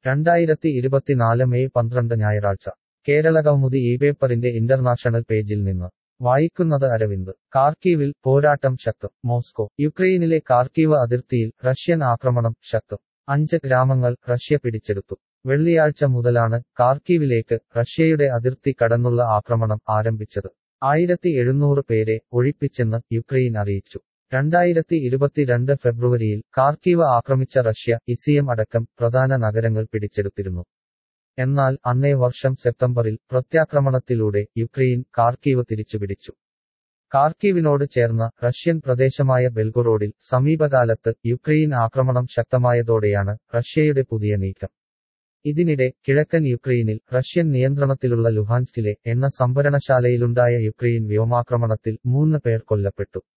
രണ്ടായിരത്തി ഇരുപത്തിനാല് മെയ് പന്ത്രണ്ട് ഞായറാഴ്ച കേരള കൗമുദി ഈ പേപ്പറിന്റെ ഇന്റർനാഷണൽ പേജിൽ നിന്ന് വായിക്കുന്നത് അരവിന്ദ് കാർക്കീവിൽ പോരാട്ടം ശക്തം മോസ്കോ യുക്രൈനിലെ കാർക്കീവ് അതിർത്തിയിൽ റഷ്യൻ ആക്രമണം ശക്തം അഞ്ച് ഗ്രാമങ്ങൾ റഷ്യ പിടിച്ചെടുത്തു വെള്ളിയാഴ്ച മുതലാണ് കാർക്കീവിലേക്ക് റഷ്യയുടെ അതിർത്തി കടന്നുള്ള ആക്രമണം ആരംഭിച്ചത് ആയിരത്തി എഴുന്നൂറ് പേരെ ഒഴിപ്പിച്ചെന്ന് യുക്രൈൻ അറിയിച്ചു രണ്ടായിരത്തി ഇരുപത്തിരണ്ട് ഫെബ്രുവരിയിൽ കാർക്കീവ് ആക്രമിച്ച റഷ്യ ഇസിയം അടക്കം പ്രധാന നഗരങ്ങൾ പിടിച്ചെടുത്തിരുന്നു എന്നാൽ അന്നേ വർഷം സെപ്റ്റംബറിൽ പ്രത്യാക്രമണത്തിലൂടെ യുക്രൈൻ കാർക്കീവ് തിരിച്ചുപിടിച്ചു കാർക്കീവിനോട് ചേർന്ന റഷ്യൻ പ്രദേശമായ ബെൽഗൊറോഡിൽ സമീപകാലത്ത് യുക്രൈൻ ആക്രമണം ശക്തമായതോടെയാണ് റഷ്യയുടെ പുതിയ നീക്കം ഇതിനിടെ കിഴക്കൻ യുക്രൈനിൽ റഷ്യൻ നിയന്ത്രണത്തിലുള്ള ലുഹാൻസ്കിലെ എണ്ണ സംഭരണശാലയിലുണ്ടായ യുക്രൈൻ വ്യോമാക്രമണത്തിൽ മൂന്ന് പേർ കൊല്ലപ്പെട്ടു